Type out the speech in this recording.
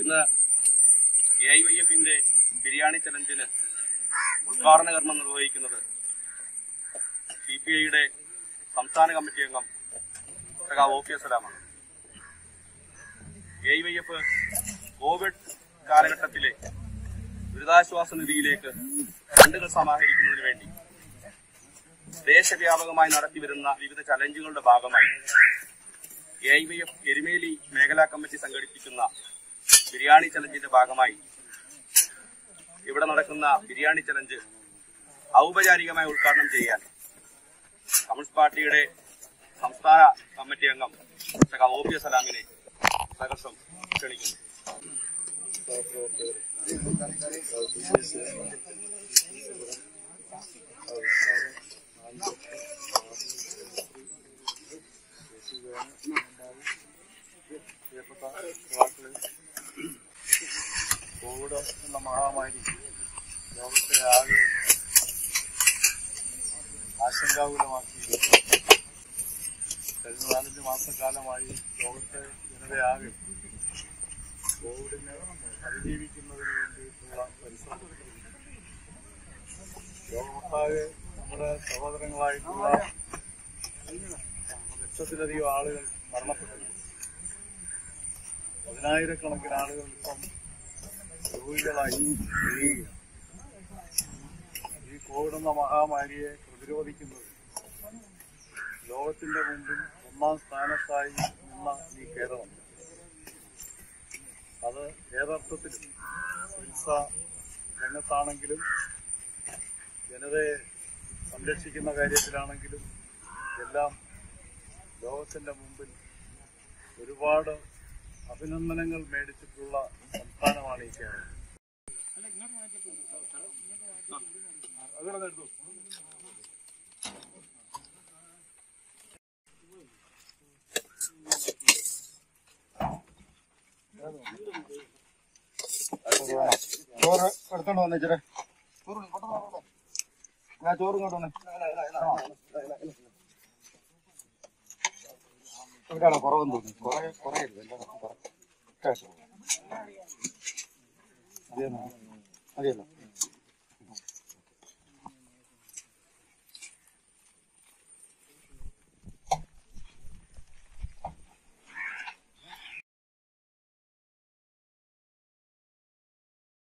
ഇന്ന് A I Y എഫിന്റെ ബിരിയാണി ചലഞ്ചിന് ഉദ്ഘാടന കർമ്മം നിർവഹിക്കുന്നത് സി പി ഐയുടെ സംസ്ഥാന കമ്മിറ്റി അംഗം സഖാവ് ഒ പി അസലാമാണ് A I Y F Covid കാലഘട്ടത്തിലെ ദുരിതാശ്വാസ നിധിയിലേക്ക് ഫണ്ടുകൾ സമാഹരിക്കുന്നതിന് വേണ്ടി ദേശവ്യാപകമായി നടത്തിവരുന്ന വിവിധ ചലഞ്ചുകളുടെ ഭാഗമായി A I Y F Erumeli മേഖലാ കമ്മിറ്റി സംഘടിപ്പിക്കുന്ന ബിരിയാണി ചലഞ്ചിന്റെ ഭാഗമായി ഇവിടെ നടക്കുന്ന ബിരിയാണി ചലഞ്ച് ഔപചാരികമായി ഉദ്ഘാടനം ചെയ്യാൻ കമ്മ്യൂണിസ്റ്റ് പാർട്ടിയുടെ സംസ്ഥാന കമ്മിറ്റി അംഗം സഖാവ് ഒ പി സലാമിനെ സഹർഷം ക്ഷണിക്കുന്നു കോവിഡ് എന്ന മഹാമാരി ലോകത്തെ ആകെ ആശങ്കാകുലമാക്കി കഴിഞ്ഞ നാലഞ്ച് മാസക്കാലമായി ലോകത്തെ ജനതയാകെ കോവിഡിനെ അതിജീവിക്കുന്നതിന് വേണ്ടിയിട്ടുള്ള പരിശ്രമം ലോകമൊട്ടാകെ നമ്മുടെ സഹോദരങ്ങളായിട്ടുള്ള ലക്ഷത്തിലധികം ആളുകൾ മരണപ്പെട്ടു പതിനായിരക്കണക്കിന് ആളുകൾ ഇപ്പം രോഗികളായി കഴിയുകയാണ് ഈ കോവിഡ് എന്ന മഹാമാരിയെ പ്രതിരോധിക്കുന്നത് ലോകത്തിന്റെ മുമ്പിൽ ഒന്നാം സ്ഥാനത്തായി നിന്ന ഈ കേരളം അത് ഏതർത്ഥത്തിലും ചികിത്സ രംഗത്താണെങ്കിലും ജനതയെ സംരക്ഷിക്കുന്ന കാര്യത്തിലാണെങ്കിലും എല്ലാം ലോകത്തിന്റെ മുമ്പിൽ ഒരുപാട് അഭിനന്ദനങ്ങൾ മേടിച്ചിട്ടുള്ള സംസ്ഥാനമാണ് ഈ കേരളം ചോറ് എടുത്തോണ്ട് വന്നേ ഇച്ചിരി ഞാൻ ചോറ് ഇങ്ങോട്ട് വന്നേ ഇവിടെയാണോ കുറവെന്ന് തോന്നുന്നു കുറെ കുറെ മതിയല്ലോ മതിയല്ലോ